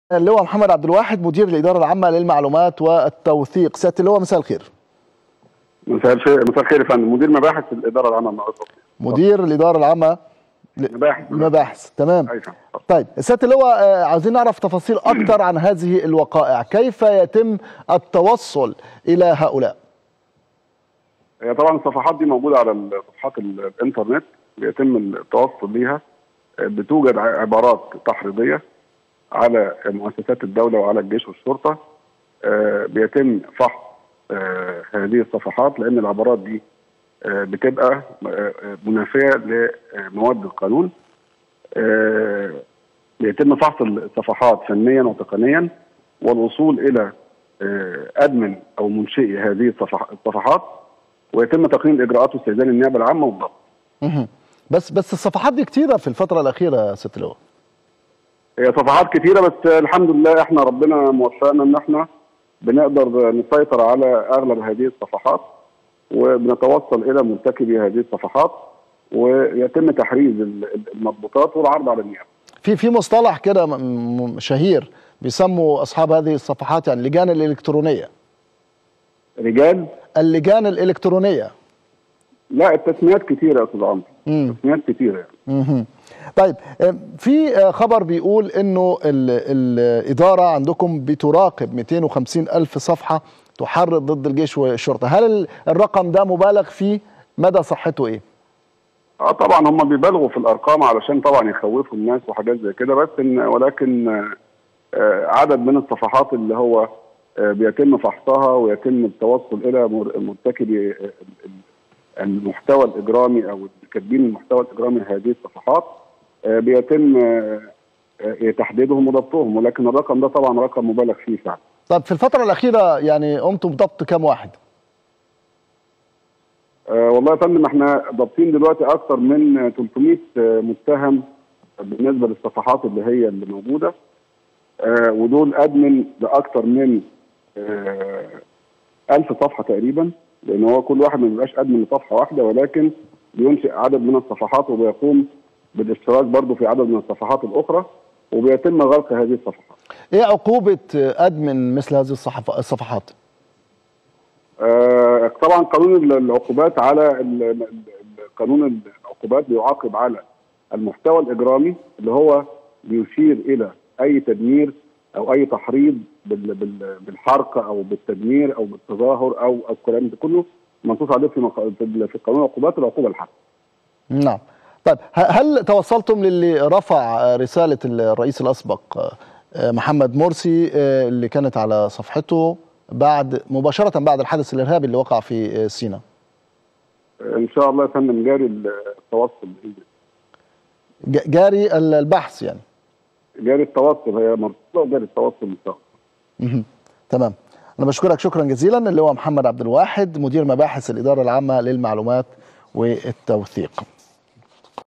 اللواء محمد عبد الواحد مدير الإدارة العامة للمعلومات والتوثيق سيادة اللواء مساء الخير مساء الخير مساء الخير يا فندم مدير مباحث الاداره العامه للمعلومات مدير الإدارة العامة مباحث للمباحث تمام أي فندم. طيب سيادة اللواء آه، عاوزين نعرف تفاصيل أكتر عن هذه الوقائع كيف يتم التوصل إلى هؤلاء هي طبعا الصفحات دي موجوده على صفحات ال- الانترنت بيتم التوصل ليها بتوجد ع- عبارات تحريضيه على مؤسسات الدوله وعلى الجيش والشرطه آه، بيتم فحص آه، هذه الصفحات لان العبارات دي آه، بتبقى آه، منافيه لمواد القانون آه، بيتم فحص الصفحات فنيا وتقنيا والوصول الى آه، ادمن او منشئي هذه الصفح- الصفحات ويتم تقييم الاجراءات واستئذان النيابه العامه والضبط. مهم. بس بس الصفحات دي كتيرة في الفترة الأخيرة يا سيادة اللواء هي صفحات كتيره بس الحمد لله احنا ربنا موفقنا ان احنا بنقدر نسيطر على اغلب هذه الصفحات وبنتوصل الى مرتكبي هذه الصفحات ويتم تحريز ال- ال- المضبوطات والعرض على النيابه. في في مصطلح كده م- م- شهير بيسموا أصحاب هذه الصفحات يعني اللجان الإلكترونية رجال اللجان الإلكترونية لا التسميات كتيره يا استاذ عمرو مم. تسميات كتيره يعني. مهم. طيب آم، في آه، خبر بيقول انه ال- الاداره عندكم بتراقب 250 الف صفحه تحرض ضد الجيش والشرطه هل ال- الرقم ده مبالغ فيه مدى صحته ايه اه طبعا هم بيبالغوا في الارقام علشان طبعا يخوفوا الناس وحاجات زي كده بس إن ولكن آه، آه، عدد من الصفحات اللي هو آه، بيتم فحصها ويتم التوصل الى مر- مرتكبي آه، ال- ال- المحتوى الاجرامي او كاتبين المحتوى الاجرامي هذه الصفحات آه، بيتم آه، آه، تحديدهم وضبطهم ولكن الرقم ده طبعا رقم مبالغ فيه فعلا طب في الفتره الاخيره يعني قمتم بضبط كام واحد آه والله يا فندم احنا ضابطين دلوقتي اكثر من 300 آه، متهم بالنسبه للصفحات اللي هي اللي موجوده آه ودول ادمن لاكثر من آه 1000 صفحه تقريبا لان هو كل واحد ما بيبقاش ادمن لصفحه واحده ولكن بينشئ عدد من الصفحات وبيقوم بالاشتراك برضه في عدد من الصفحات الاخرى وبيتم غلق هذه الصفحات. ايه عقوبه آه، ادمن مثل هذه الصحف- الصفحات آه، طبعا قانون العقوبات على ال- ال- قانون العقوبات بيعاقب على المحتوى الاجرامي اللي هو بيشير الى اي تدمير او اي تحريض بال- بال- بالحرق او بالتدمير او بالتظاهر او او الكلام ده كله منصوص عليه في مق- في في قانون العقوبات العقوبه الحرب. نعم طيب ه- هل توصلتم للي رفع آه، رساله الرئيس الاسبق آه، آه، محمد مرسي آه، اللي كانت على صفحته بعد مباشره بعد الحدث الارهابي اللي وقع في آه، سيناء آه، ان شاء الله يا فندم جاري التوصل بإذن الله. ج- جاري ال- البحث يعني جاري التوصل هي مرسوله وجاري التوصل ان شاء الله. مهم. تمام انا بشكرك شكرا جزيلا اللي هو محمد عبد الواحد مدير مباحث الاداره العامه للمعلومات والتوثيق